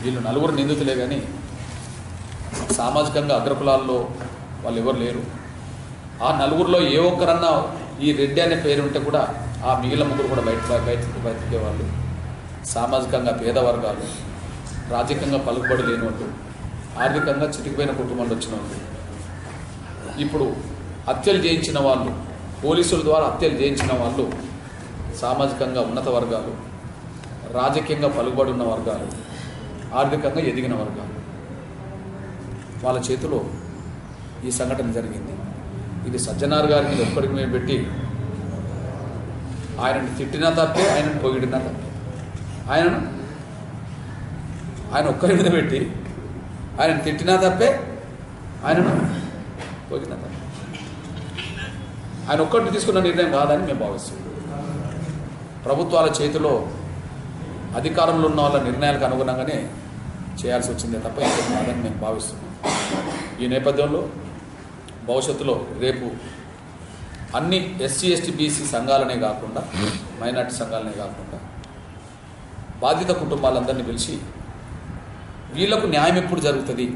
వీళ్ళు నలుగురు నిందితులే కానీ సామాజికంగా అగ్రకులాల్లో వాళ్ళు ఎవరు లేరు ఆ నలుగురిలో ఏ ఒక్కరన్నా ఈ రెడ్డి అనే పేరు ఉంటే కూడా ఆ మిగిలిన ముగ్గురు కూడా బయట బయట బయటకే వాళ్ళు సామాజికంగా పేద వర్గాలు రాజకీయంగా పలుకుబడి లేని వాళ్ళు ఆర్థికంగా చితికిపోయిన కుటుంబాలు వచ్చిన వాళ్ళు ఇప్పుడు హత్యలు చేయించిన వాళ్ళు పోలీసుల ద్వారా హత్యలు చేయించిన వాళ్ళు సామాజికంగా ఉన్నత వర్గాలు రాజకీయంగా పలుకుబడి ఉన్న వర్గాలు ఆర్థికంగా ఎదిగిన వర్గాలు వాళ్ళ చేతిలో ఈ సంఘటన జరిగింది ఇది సజ్జనార్ గారి మీద ఒక్కడికి మీద పెట్టి ఆయనను తిట్టినా తప్పే ఆయనను పొగిడినా తప్పే ఆయనను ఆయన ఒక్కరి మీద పెట్టి ఆయనను తిట్టినా తప్పే ఆయనను పొగిడినా తప్పే ఆయన ఒక్కటి తీసుకున్న నిర్ణయం కాదని మేము భావిస్తున్నాం ప్రభుత్వాల చేతిలో అధికారంలో ఉన్న వాళ్ళ నిర్ణయాలకు అనుగుణంగానే చేయాల్సి వచ్చిందే తప్ప ఇంకేం కాదని మేము భావిస్తున్నాం ఈ నేపథ్యంలో భవిష్యత్తులో రేపు అన్ని ఎస్సీ ఎస్టీ బీసీ సంఘాలనే కాకుండా మైనార్టీ సంఘాలనే కాకుండా బాధిత కుటుంబాలందరినీ పిలిచి వీళ్లకు న్యాయం ఎప్పుడు జరుగుతుంది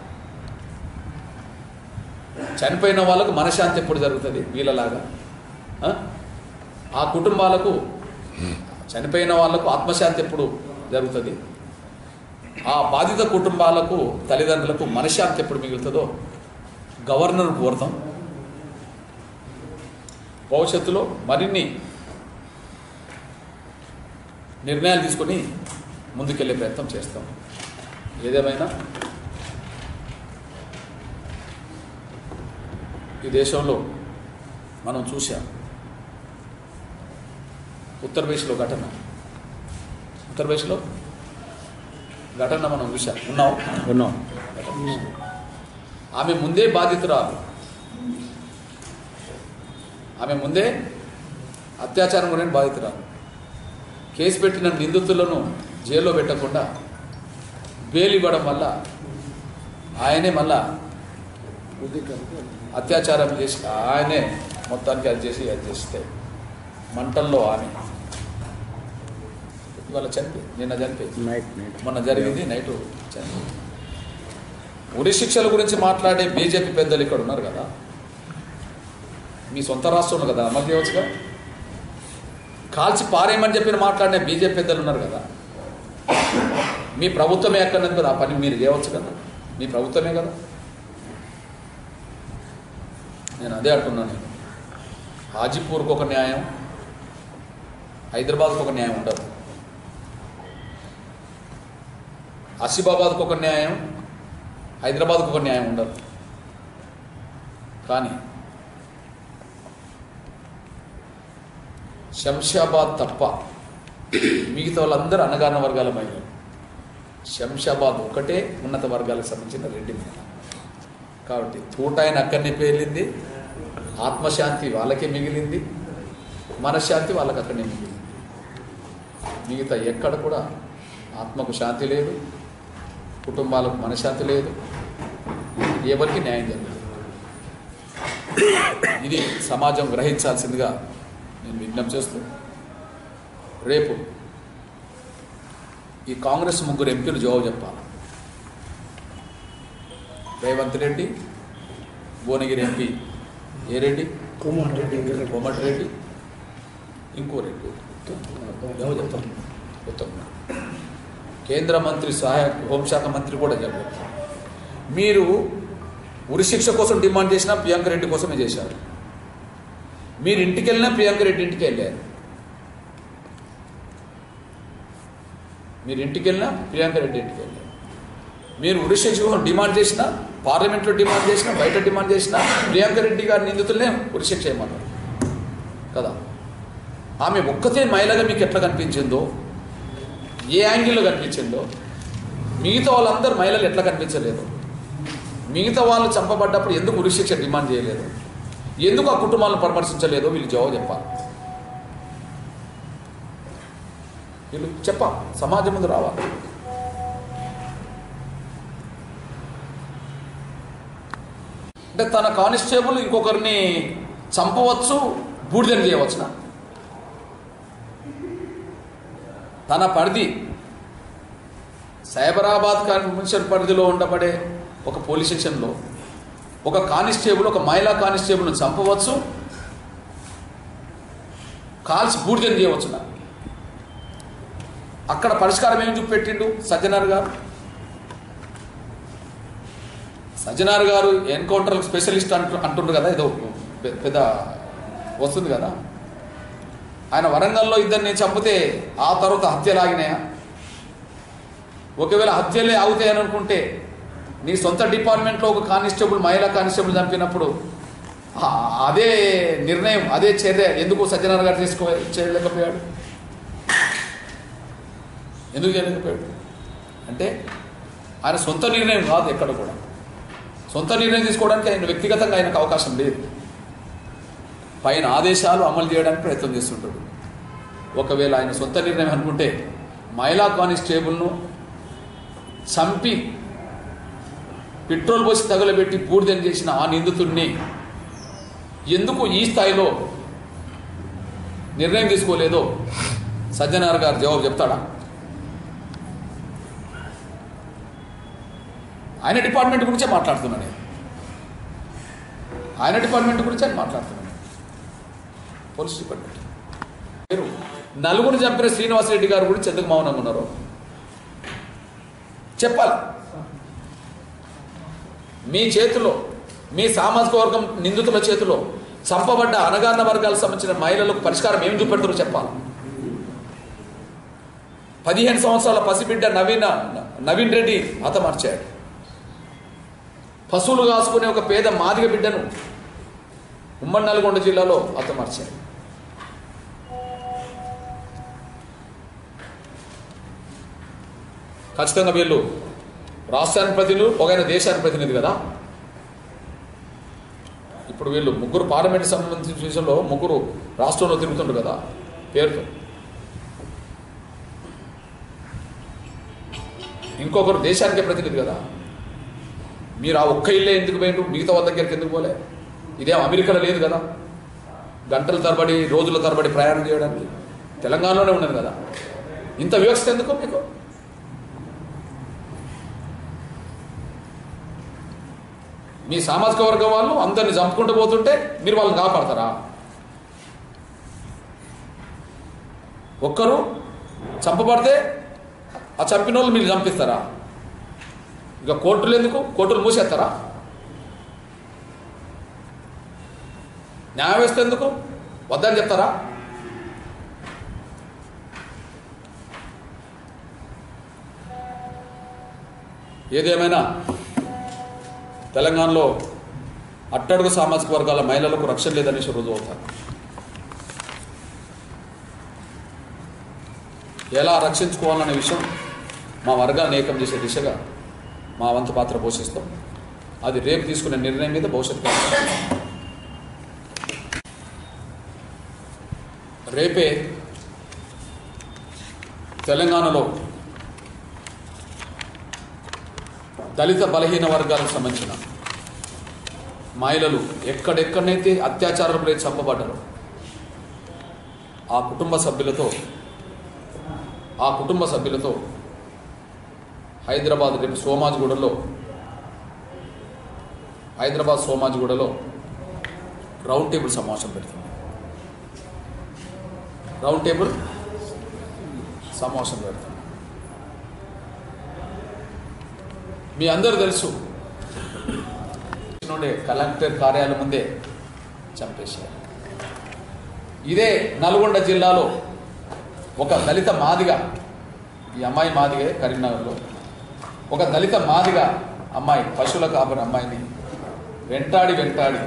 చనిపోయిన వాళ్ళకు మనశాంతి ఎప్పుడు జరుగుతుంది వీళ్ళలాగా ఆ? ఆ కుటుంబాలకు చనిపోయిన వాళ్ళకు ఆత్మశాంతి ఎప్పుడు జరుగుతుంది ఆ బాధిత కుటుంబాలకు తల్లిదండ్రులకు మనశ్శాంతి ఎప్పుడు మిగులుతుందో గవర్నర్ కోరుతాం భవిష్యత్తులో మరిన్ని నిర్ణయాలు తీసుకొని ముందుకెళ్ళే ప్రయత్నం చేస్తాం ఏదేమైనా ఈ దేశంలో మనం చూసాం ఉత్తరప్రదేశ్లో ఘటన ఉత్తరప్రదేశ్లో ఘటన మనం చూసాం ఉన్నాం ఉన్నాం ఆమె ముందే బాధితురాలు ఆమె ముందే అత్యాచారం గురైన బాధితురాలు కేసు పెట్టిన నిందితులను జైల్లో పెట్టకుండా బెయిల్ ఇవ్వడం వల్ల ఆయనే మళ్ళా అత్యాచారం చేసి ఆయనే మొత్తానికి అది చేసి అది చేస్తే మంటల్లో ఆమె ఇవాళ చనిపోయి నిన్న చనిపోయి నైట్ నైట్ మొన్న జరిగింది నైట్ చనిపోయింది ఉరి శిక్షల గురించి మాట్లాడే బీజేపీ పెద్దలు ఇక్కడ ఉన్నారు కదా మీ సొంత రాష్ట్రంలో కదా అమలు చేయవచ్చుగా కాల్చి పారేయమని చెప్పిన మాట్లాడిన బీజేపీ పెద్దలు ఉన్నారు కదా మీ ప్రభుత్వమే ఎక్కడన్నది కదా ఆ పని మీరు చేయవచ్చు కదా మీ ప్రభుత్వమే కదా నేను అదే అంటున్నాను నేను హాజీపూర్కి ఒక న్యాయం హైదరాబాద్కి ఒక న్యాయం ఉండదు ఆసిఫాబాద్కు ఒక న్యాయం హైదరాబాద్కు ఒక న్యాయం ఉండదు కానీ శంషాబాద్ తప్ప మిగతా వాళ్ళందరూ అనగాన వర్గాల మహిళలు శంషాబాద్ ఒకటే ఉన్నత వర్గాలకు సంబంధించిన రెడ్డి మహిళ కాబట్టి తూటాయన అక్కడనే పేలింది ఆత్మశాంతి వాళ్ళకే మిగిలింది మనశ్శాంతి వాళ్ళకి అక్కడనే మిగిలింది మిగతా ఎక్కడ కూడా ఆత్మకు శాంతి లేదు కుటుంబాలకు మనశ్శాంతి లేదు ఎవరికి న్యాయం జరగదు ఇది సమాజం గ్రహించాల్సిందిగా నేను విజ్ఞప్తి చేస్తూ రేపు ఈ కాంగ్రెస్ ముగ్గురు ఎంపీలు జవాబు చెప్పాలి రేవంత్ రెడ్డి భువనగిరి ఎంపీ ఏ రెడ్డి కోమటి రెడ్డి ఇంకో రెడ్డి జవాబు చెప్తాను ఉత్తమ్ కేంద్ర మంత్రి సహాయ హోంశాఖ మంత్రి కూడా చెప్పారు మీరు ఉరిశిక్ష కోసం డిమాండ్ చేసినా ప్రియాంక రెడ్డి కోసమే చేశారు మీరు ఇంటికి వెళ్ళినా ప్రియాంక రెడ్డి ఇంటికి వెళ్ళారు మీరు ఇంటికి వెళ్ళినా ప్రియాంక రెడ్డి ఇంటికి వెళ్ళారు మీరు ఉరిశిక్ష కోసం డిమాండ్ చేసినా పార్లమెంట్లో డిమాండ్ చేసినా బయట డిమాండ్ చేసినా ప్రియాంక రెడ్డి గారి నిందితులనే ఉరిశిక్ష చేయమన్నారు కదా ఆమె ఒక్కతే మహిళగా మీకు ఎట్లా కనిపించిందో ఏ యాంగిల్లో కనిపించిందో మిగతా వాళ్ళందరూ మహిళలు ఎట్లా కనిపించలేదు మిగతా వాళ్ళు చంపబడ్డప్పుడు ఎందుకు ఉరిశిక్ష డిమాండ్ చేయలేదు ఎందుకు ఆ కుటుంబాలను పరామర్శించలేదో వీళ్ళు జవాబు చెప్పాలి వీళ్ళు చెప్పాలి సమాజం ముందు రావాలి అంటే తన కానిస్టేబుల్ ఇంకొకరిని చంపవచ్చు బూడిదని చేయవచ్చునా తన పరిధి సైబరాబాద్ కమిషన్ పరిధిలో ఉండబడే ఒక పోలీస్ స్టేషన్లో ఒక కానిస్టేబుల్ ఒక మహిళా కానిస్టేబుల్ను చంపవచ్చు కాల్చి బూడిదం చేయవచ్చు నాకు అక్కడ పరిష్కారం ఏం చూపెట్టిండు సజ్జనార్ గారు సజ్జనార్ గారు ఎన్కౌంటర్ స్పెషలిస్ట్ అంటు అంటుండ్రు కదా ఏదో పె- పెద్ద వస్తుంది కదా ఆయన వరంగల్లో ఇద్దరిని చంపితే ఆ తర్వాత హత్యలు ఆగినాయా ఒకవేళ హత్యలే ఆగుతాయని అనుకుంటే నీ సొంత డిపార్ట్మెంట్లో ఒక కానిస్టేబుల్ మహిళా కానిస్టేబుల్ చంపినప్పుడు ఆ- అదే నిర్ణయం అదే చర్య ఎందుకు సజ్జనార్ గారు తీసుకో చేయలేకపోయాడు ఎందుకు చేయలేకపోయాడు అంటే ఆయన సొంత నిర్ణయం కాదు ఎక్కడ కూడా సొంత నిర్ణయం తీసుకోవడానికి ఆయన వ్యక్తిగతంగా ఆయనకు అవకాశం లేదు పైన ఆదేశాలు అమలు చేయడానికి ప్రయత్నం చేస్తుంటాడు ఒకవేళ ఆయన సొంత నిర్ణయం అనుకుంటే మహిళా కానిస్టేబుల్ను చంపి పెట్రోల్ పోసి తగలబెట్టి బూడిదం చేసిన ఆ నిందితుడిని ఎందుకు ఈ స్థాయిలో నిర్ణయం తీసుకోలేదో సజ్జనార్ గారు జవాబు చెప్తాడా ఆయన డిపార్ట్మెంట్ గురించే మాట్లాడుతున్నాను నేను ఆయన డిపార్ట్మెంట్ గురించే నేను మాట్లాడుతున్నాను పోలీస్ డిపార్ట్మెంట్ మీరు నలుగురు చంపిన శ్రీనివాసరెడ్డి గారు గురించి ఎందుకు మౌనంగా ఉన్నారు చెప్పాలి మీ చేతిలో మీ సామాజిక వర్గం నిందితుల చేతిలో చంపబడ్డ అనగారిన వర్గాలకు సంబంధించిన మహిళలకు పరిష్కారం ఏం చూపెడతారో చెప్పాలి పదిహేను సంవత్సరాల పసిబిడ్డ నవీన నవీన్ రెడ్డి హతమార్చాడు పశువులు కాసుకునే ఒక పేద మాదిగ బిడ్డను ఉమ్మడి నల్గొండ జిల్లాలో హతమార్చాడు ఖచ్చితంగా వీళ్ళు రాష్ట్రానికి ప్రతినిధులు ఒక ఆయన దేశానికి ప్రతినిధి కదా ఇప్పుడు వీళ్ళు ముగ్గురు పార్లమెంట్ సంబంధించిన విషయంలో ముగ్గురు రాష్ట్రంలో తిరుగుతుండ్రు కదా పేరుతో ఇంకొకరు దేశానికే ప్రతినిధి కదా మీరు ఆ ఒక్క ఇల్లే ఎందుకు పోయిండ్రు మిగతా వాళ్ళ దగ్గరికి ఎందుకు పోలే ఇదేం అమెరికాలో లేదు కదా గంటల తరబడి రోజుల తరబడి ప్రయాణం చేయడానికి తెలంగాణలోనే ఉన్నది కదా ఇంత వ్యవస్థ ఎందుకు మీకు మీ సామాజిక వర్గం వాళ్ళు అందరిని చంపుకుంటూ పోతుంటే మీరు వాళ్ళని కాపాడతారా ఒక్కరు చంపబడితే ఆ చంపిన వాళ్ళు మీరు చంపిస్తారా ఇక కోర్టులు ఎందుకు కోర్టులు మూసేస్తారా న్యాయ వ్యవస్థ ఎందుకు వద్దని చెప్తారా ఏదేమైనా తెలంగాణలో అట్టడుగు సామాజిక వర్గాల మహిళలకు రక్షణ లేదనేసి రుజువు అవుతారు ఎలా రక్షించుకోవాలనే విషయం మా వర్గాన్ని ఏకం చేసే దిశగా మా వంతు పాత్ర పోషిస్తాం అది రేపు తీసుకునే నిర్ణయం మీద భవిష్యత్ కాలం రేపే తెలంగాణలో దళిత బలహీన వర్గాలకు సంబంధించిన మహిళలు ఎక్కడెక్కడనైతే అత్యాచారాలు గురి చంపబడ్డారో ఆ కుటుంబ సభ్యులతో ఆ కుటుంబ సభ్యులతో హైదరాబాద్ రేపు సోమాజిగూడలో హైదరాబాద్ సోమాజిగూడలో రౌండ్ టేబుల్ సమావేశం పెడుతుంది రౌండ్ టేబుల్ సమావేశం పెడుతుంది మీ అందరూ తెలుసు నుండే కలెక్టర్ కార్యాలయం ముందే చంపేశారు ఇదే నల్గొండ జిల్లాలో ఒక దళిత మాదిగ ఈ అమ్మాయి మాదిగే కరీంనగర్లో ఒక దళిత మాదిగ అమ్మాయి పశువుల కాపరి అమ్మాయిని వెంటాడి వెంటాడి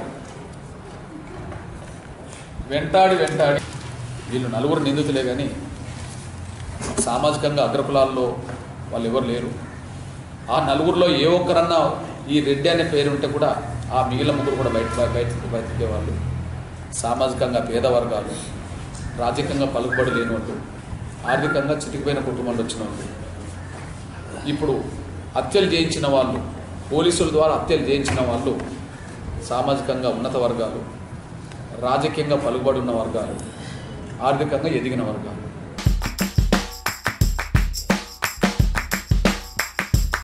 వెంటాడి వెంటాడి వీళ్ళు నలుగురు నిందితులే కానీ సామాజికంగా అగ్రకులాల్లో వాళ్ళు ఎవరు లేరు ఆ నలుగురిలో ఏ ఒక్కరన్నా ఈ రెడ్డి అనే పేరు ఉంటే కూడా ఆ మిగిలిన ముగ్గురు కూడా బయట బయట బయటకే వాళ్ళు సామాజికంగా పేద వర్గాలు రాజకీయంగా పలుకుబడి లేని వాళ్ళు ఆర్థికంగా చితికిపోయిన కుటుంబంలో వచ్చిన వాళ్ళు ఇప్పుడు హత్యలు చేయించిన వాళ్ళు పోలీసుల ద్వారా హత్యలు చేయించిన వాళ్ళు సామాజికంగా ఉన్నత వర్గాలు రాజకీయంగా పలుకుబడి ఉన్న వర్గాలు ఆర్థికంగా ఎదిగిన వర్గాలు